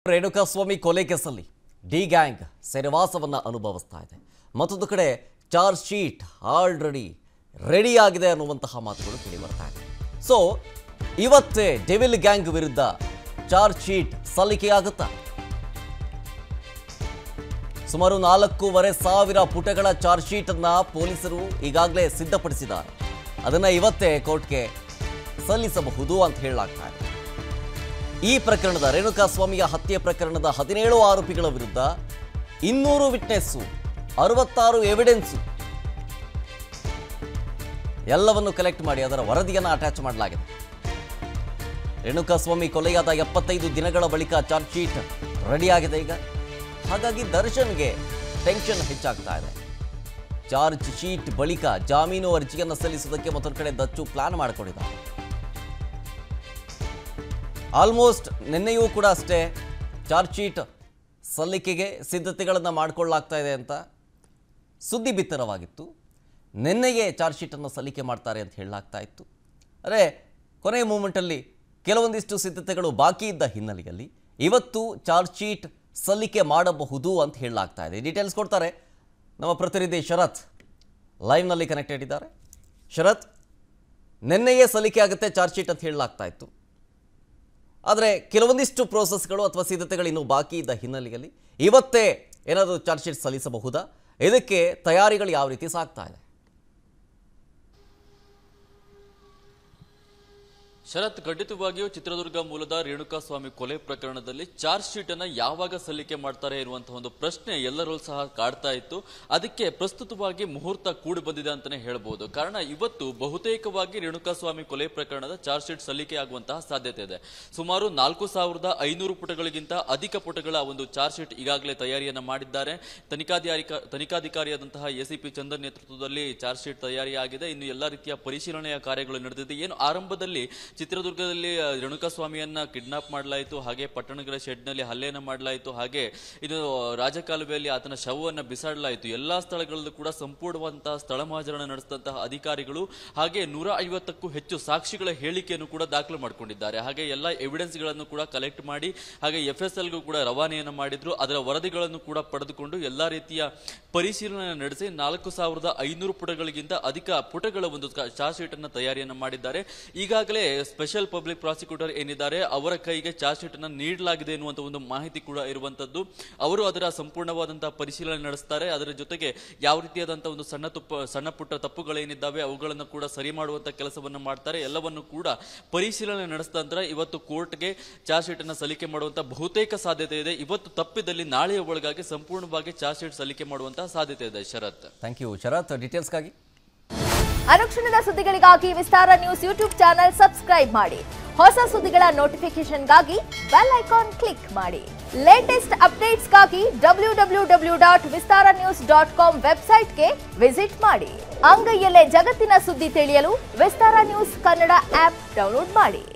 ರೇಣುಕಾಸ್ವಾಮಿ ಕೊಲೆ ಕೇಸಲ್ಲಿ D gang ಸೆರೆವಾಸವನ್ನು ಅನುಭವಿಸ್ತಾ ಇದೆ ಮತ್ತೊಂದು ಕಡೆ ಚಾರ್ಜ್ ಶೀಟ್ ಆಲ್ರೆಡಿ ರೆಡಿ ಆಗಿದೆ ಅನ್ನುವಂತಹ ಮಾತುಗಳು ಕೇಳಿ ಬರ್ತಾ ಇದೆ ಸೊ ಇವತ್ತೇ ಡೆವಿಲ್ ಗ್ಯಾಂಗ್ ವಿರುದ್ಧ ಚಾರ್ಜ್ ಶೀಟ್ ಸಲ್ಲಿಕೆಯಾಗುತ್ತಾ ಸುಮಾರು ನಾಲ್ಕೂವರೆ ಸಾವಿರ ಪುಟಗಳ ಚಾರ್ಜ್ ಶೀಟ್ ಅನ್ನ ಪೊಲೀಸರು ಈಗಾಗಲೇ ಸಿದ್ಧಪಡಿಸಿದ್ದಾರೆ ಅದನ್ನ ಇವತ್ತೇ ಕೋರ್ಟ್ಗೆ ಸಲ್ಲಿಸಬಹುದು ಅಂತ ಹೇಳಲಾಗ್ತಾ ಇದೆ ಈ ಪ್ರಕರಣದ ರೇಣುಕಾಸ್ವಾಮಿಯ ಹತ್ಯೆ ಪ್ರಕರಣದ ಹದಿನೇಳು ಆರೋಪಿಗಳ ವಿರುದ್ಧ ಇನ್ನೂರು ವಿಟ್ನೆಸ್ಸು ಅರವತ್ತಾರು ಎವಿಡೆನ್ಸು ಎಲ್ಲವನ್ನು ಕಲೆಕ್ಟ್ ಮಾಡಿ ಅದರ ವರದಿಯನ್ನು ಅಟ್ಯಾಚ್ ಮಾಡಲಾಗಿದೆ ರೇಣುಕಾಸ್ವಾಮಿ ಕೊಲೆಯಾದ ಎಪ್ಪತ್ತೈದು ದಿನಗಳ ಬಳಿಕ ಚಾರ್ಜ್ ಶೀಟ್ ರೆಡಿಯಾಗಿದೆ ಈಗ ಹಾಗಾಗಿ ದರ್ಶನ್ಗೆ ಟೆನ್ಷನ್ ಹೆಚ್ಚಾಗ್ತಾ ಇದೆ ಚಾರ್ಜ್ ಶೀಟ್ ಬಳಿಕ ಜಾಮೀನು ಅರ್ಜಿಯನ್ನು ಸಲ್ಲಿಸುವುದಕ್ಕೆ ಮತ್ತೊಂದು ಕಡೆ ದಚ್ಚು ಪ್ಲಾನ್ ಮಾಡಿಕೊಂಡಿದ್ದಾರೆ ಆಲ್ಮೋಸ್ಟ್ ನಿನ್ನೆಯೂ ಕೂಡ ಅಷ್ಟೇ ಚಾರ್ಜ್ ಶೀಟ್ ಸಲ್ಲಿಕೆಗೆ ಸಿದ್ಧತೆಗಳನ್ನು ಮಾಡಿಕೊಳ್ಳಲಾಗ್ತಾ ಇದೆ ಅಂತ ಸುದ್ದಿ ಬಿತ್ತರವಾಗಿತ್ತು ನಿನ್ನೆಗೆ ಚಾರ್ಜ್ ಶೀಟನ್ನು ಸಲ್ಲಿಕೆ ಮಾಡ್ತಾರೆ ಅಂತ ಹೇಳಲಾಗ್ತಾ ಇತ್ತು ಅರೆ ಕೊನೆಯ ಮೂಮೆಂಟಲ್ಲಿ ಕೆಲವೊಂದಿಷ್ಟು ಸಿದ್ಧತೆಗಳು ಬಾಕಿ ಇದ್ದ ಹಿನ್ನೆಲೆಯಲ್ಲಿ ಇವತ್ತು ಚಾರ್ಜ್ ಶೀಟ್ ಸಲ್ಲಿಕೆ ಮಾಡಬಹುದು ಅಂತ ಹೇಳಲಾಗ್ತಾ ಇದೆ ಡೀಟೇಲ್ಸ್ ಕೊಡ್ತಾರೆ ನಮ್ಮ ಪ್ರತಿನಿಧಿ ಶರತ್ ಲೈವ್ನಲ್ಲಿ ಕನೆಕ್ಟೆಡ್ ಇದ್ದಾರೆ ಶರತ್ ನಿನ್ನೆಯೇ ಸಲ್ಲಿಕೆ ಆಗುತ್ತೆ ಚಾರ್ಜ್ ಶೀಟ್ ಅಂತ ಹೇಳಲಾಗ್ತಾ ಇತ್ತು ಆದರೆ ಕೆಲವೊಂದಿಷ್ಟು ಪ್ರೋಸೆಸ್ಗಳು ಅಥವಾ ಸಿದ್ಧತೆಗಳು ಇನ್ನೂ ಬಾಕಿ ಇದ್ದ ಹಿನ್ನೆಲೆಯಲ್ಲಿ ಇವತ್ತೇ ಏನಾದರೂ ಚಾರ್ಜ್ ಶೀಟ್ ಸಲ್ಲಿಸಬಹುದಾ ಇದಕ್ಕೆ ತಯಾರಿಗಳು ಯಾವ ರೀತಿ ಸಾಗ್ತಾ ಇದೆ ಶರತ್ ಖಂಡಿತವಾಗಿಯೂ ಚಿತ್ರದುರ್ಗ ಮೂಲದ ರೇಣುಕಾಸ್ವಾಮಿ ಕೊಲೆ ಪ್ರಕರಣದಲ್ಲಿ ಚಾರ್ಜ್ ಶೀಟ್ ಅನ್ನ ಯಾವಾಗ ಸಲ್ಲಿಕೆ ಮಾಡ್ತಾರೆ ಇರುವಂತಹ ಒಂದು ಪ್ರಶ್ನೆ ಎಲ್ಲರೂ ಸಹ ಕಾಡ್ತಾ ಇತ್ತು ಅದಕ್ಕೆ ಪ್ರಸ್ತುತವಾಗಿ ಮುಹೂರ್ತ ಕೂಡಿ ಬಂದಿದೆ ಅಂತಾನೆ ಹೇಳ್ಬೋದು ಕಾರಣ ಇವತ್ತು ಬಹುತೇಕವಾಗಿ ರೇಣುಕಾಸ್ವಾಮಿ ಕೊಲೆ ಪ್ರಕರಣದ ಚಾರ್ಜ್ ಶೀಟ್ ಸಲ್ಲಿಕೆ ಆಗುವಂತಹ ಸಾಧ್ಯತೆ ಇದೆ ಸುಮಾರು ನಾಲ್ಕು ಸಾವಿರದ ಐನೂರು ಪುಟಗಳಿಗಿಂತ ಅಧಿಕ ಪುಟಗಳ ಒಂದು ಚಾರ್ಜ್ ಶೀಟ್ ಈಗಾಗಲೇ ತಯಾರಿಯನ್ನ ಮಾಡಿದ್ದಾರೆ ತನಿಖಾಧಿಕಾರಿ ತನಿಖಾಧಿಕಾರಿಯಾದಂತಹ ಎಸಿಪಿ ಚಂದನ್ ನೇತೃತ್ವದಲ್ಲಿ ಚಾರ್ಜ್ ಶೀಟ್ ತಯಾರಿಯಾಗಿದೆ ಇನ್ನು ಎಲ್ಲ ರೀತಿಯ ಪರಿಶೀಲನೆಯ ಕಾರ್ಯಗಳು ನಡೆದಿದೆ ಏನು ಆರಂಭದಲ್ಲಿ ಚಿತ್ರದುರ್ಗದಲ್ಲಿ ಆ, ರೇಣುಕಾಸ್ವಾಮಿಯನ್ನ ಕಿಡ್ನಾಪ್ ಮಾಡಲಾಯಿತು ಹಾಗೆ ಪಟ್ಟಣಗಳ ಶೆಡ್ನಲ್ಲಿ ಹಲ್ಲೆಯನ್ನ ಮಾಡಲಾಯಿತು ಹಾಗೆ ಇದು ರಾಜಕಾಲುವೆಯಲ್ಲಿ ಆತನ ಶವವನ್ನು ಬಿಸಾಡಲಾಯಿತು ಎಲ್ಲಾ ಸ್ಥಳಗಳಲ್ಲೂ ಕೂಡ ಸಂಪೂರ್ಣವಂತಹ ಸ್ಥಳ ಮಹಾಜರಣ ನಡೆಸಿದಂತಹ ಅಧಿಕಾರಿಗಳು ಹಾಗೆ ನೂರ ಐವತ್ತಕ್ಕೂ ಹೆಚ್ಚು ಸಾಕ್ಷಿಗಳ ಹೇಳಿಕೆಯನ್ನು ಕೂಡ ದಾಖಲು ಮಾಡಿಕೊಂಡಿದ್ದಾರೆ ಹಾಗೆ ಎಲ್ಲ ಎವಿಡೆನ್ಸ್ ಗಳನ್ನು ಕೂಡ ಕಲೆಕ್ಟ್ ಮಾಡಿ ಹಾಗೆ ಎಫ್ ಎಸ್ ಎಲ್ಗೂ ಕೂಡ ರವಾನೆಯನ್ನು ಮಾಡಿದ್ರು ಅದರ ವರದಿಗಳನ್ನು ಕೂಡ ಪಡೆದುಕೊಂಡು ಎಲ್ಲಾ ರೀತಿಯ ಪರಿಶೀಲನೆ ನಡೆಸಿ ನಾಲ್ಕು ಸಾವಿರದ ಐನೂರು ಪುಟಗಳಿಗಿಂತ ಅಧಿಕ ಪುಟಗಳ ಒಂದು ಚಾರ್ಜ್ ಶೀಟ್ ಅನ್ನ ತಯಾರಿಯನ್ನು ಮಾಡಿದ್ದಾರೆ ಈಗಾಗಲೇ ಸ್ಪೆಷಲ್ ಪಬ್ಲಿಕ್ ಪ್ರಾಸಿಕ್ಯೂಟರ್ ಏನಿದ್ದಾರೆ ಅವರ ಕೈಗೆ ಚಾರ್ಜ್ ಶೀಟ್ ಅನ್ನ ನೀಡಲಾಗಿದೆ ಎನ್ನುವಂತ ಒಂದು ಮಾಹಿತಿ ಕೂಡ ಇರುವಂತದ್ದು ಅವರು ಅದರ ಸಂಪೂರ್ಣವಾದಂತಹ ಪರಿಶೀಲನೆ ನಡೆಸ್ತಾರೆ ಅದರ ಜೊತೆಗೆ ಯಾವ ರೀತಿಯಾದಂತಹ ಒಂದು ಸಣ್ಣ ತುಪ್ಪ ಸಣ್ಣ ಪುಟ್ಟ ತಪ್ಪುಗಳೇನಿದ್ದಾವೆ ಅವುಗಳನ್ನು ಕೂಡ ಸರಿ ಮಾಡುವಂತ ಕೆಲಸವನ್ನು ಮಾಡ್ತಾರೆ ಎಲ್ಲವನ್ನು ಕೂಡ ಪರಿಶೀಲನೆ ನಡೆಸಿದ ನಂತರ ಇವತ್ತು ಕೋರ್ಟ್ಗೆ ಚಾರ್ಜ್ ಶೀಟ್ ಅನ್ನ ಸಲ್ಲಿಕೆ ಮಾಡುವಂತ ಬಹುತೇಕ ಸಾಧ್ಯತೆ ಇದೆ ಇವತ್ತು ತಪ್ಪಿದಲ್ಲಿ ನಾಳೆಯ ಒಳಗಾಗಿ ಸಂಪೂರ್ಣವಾಗಿ ಚಾರ್ಜ್ ಶೀಟ್ ಸಲ್ಲಿಕೆ ಮಾಡುವಂತಹ ಸಾಧ್ಯತೆ ಇದೆ ಶರತ್ ಥ್ಯಾಂಕ್ ಯು ಶರತ್ ಡೀಟೇಲ್ಸ್ಗಾಗಿ ಅನುಕ್ಷಣದ ಸುದ್ದಿಗಳಿಗಾಗಿ Vistara news YouTube channel subscribe ಮಾಡಿ ಹೊಸ ಸುದ್ದಿಗಳ ನೋಟಿಫಿಕೇಶನ್ಗಾಗಿ ಬೆಲ್ ಐಕಾನ್ ಕ್ಲಿಕ್ ಮಾಡಿ ಲೇಟೆಸ್ಟ್ ಅಪ್ಡೇಟ್ಸ್ಗಾಗಿ W W W dot Vistara news dot com ವೆಬ್ಸೈಟ್ಗೆ ವಿಸಿಟ್ ಮಾಡಿ ಅಂಗೈಯಲ್ಲೇ ಜಗತ್ತಿನ ಸುದ್ದಿ ತಿಳಿಯಲು Vistara news Kannada app download ಮಾಡಿ